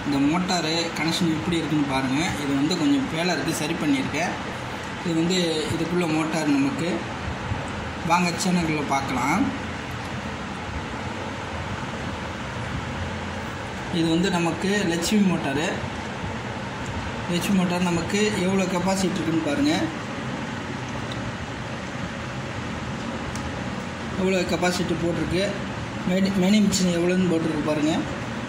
இந்த motor connection எப்படி இருக்குன்னு பாருங்கள் இது வந்து கொஞ்சம் வேலை இருக்குது சரி பண்ணியிருக்கேன் இது வந்து இதுக்குள்ளே மோட்டார் நமக்கு வாங்க சேனல்களில் பார்க்கலாம் இது வந்து நமக்கு லட்சுமி மோட்டாரு லட்சுமி மோட்டார் நமக்கு எவ்வளோ கெப்பாசிட்டி இருக்குன்னு பாருங்கள் எவ்வளோ கெப்பாசிட்டி போட்டிருக்கு மெனி மெனி மிஷின் எவ்வளோன்னு போட்டிருக்கு பாருங்கள்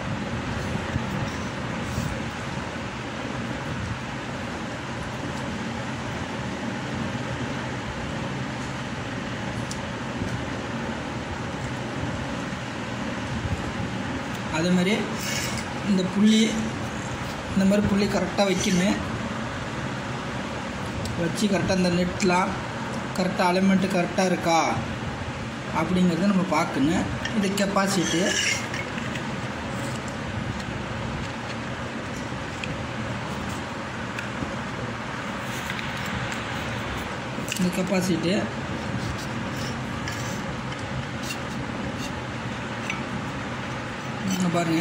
அதே மாதிரி இந்த புள்ளி இந்த மாதிரி புள்ளி கரெக்டாக வைக்கணும் வச்சு கரெக்டாக இந்த நெட்லாம் கரெக்டாக அலைன்மெண்ட்டு கரெக்டாக இருக்கா அப்படிங்கிறத நம்ம பார்க்கணும் இது கெப்பாசிட்டி இந்த கெப்பாசிட்டி இங்க பாருங்க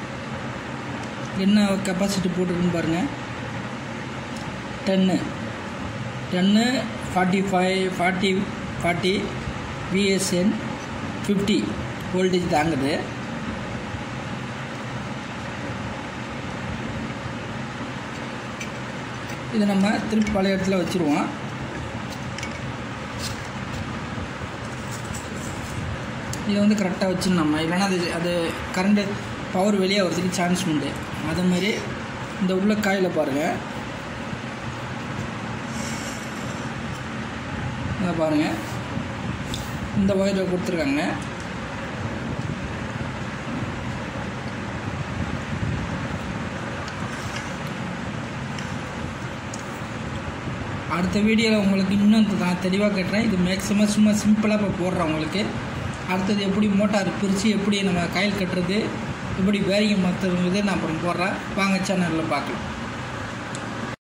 என்ன கெப்பாசிட்டி போட்டிருக்குன்னு பாருங்கள் ten ten forty five forty forty VSN fifty voltage தாங்குது இது நம்ம திருப்பி பழைய இடத்துல வச்சுருவோம் இதை வந்து கரெக்டாக வச்சு நம்ம இல்லைன்னா அது அது கரண்ட்டு பவர் வெளியே வரதுக்கு சான்ஸ் உண்டு அதே மாதிரி இந்த உள்ள காயில் பாருங்கள் இதை பாருங்கள் இந்த ஒயரில் கொடுத்துருக்காங்க அடுத்த வீடியோவில் உங்களுக்கு இன்னும் நான் தெளிவாக கேட்டுறேன் இது மேக்ஸிமம் சும்மா சிம்பிளாக இப்போ போடுறேன் உங்களுக்கு அடுத்தது எப்படி மோட்டார் பிரித்து எப்படி நம்ம காயில் கட்டுறது எப்படி பேரிங் மாற்றுறது நான் அப்புறம் போடுறேன் வாங்க சேனலில் பார்க்கலாம்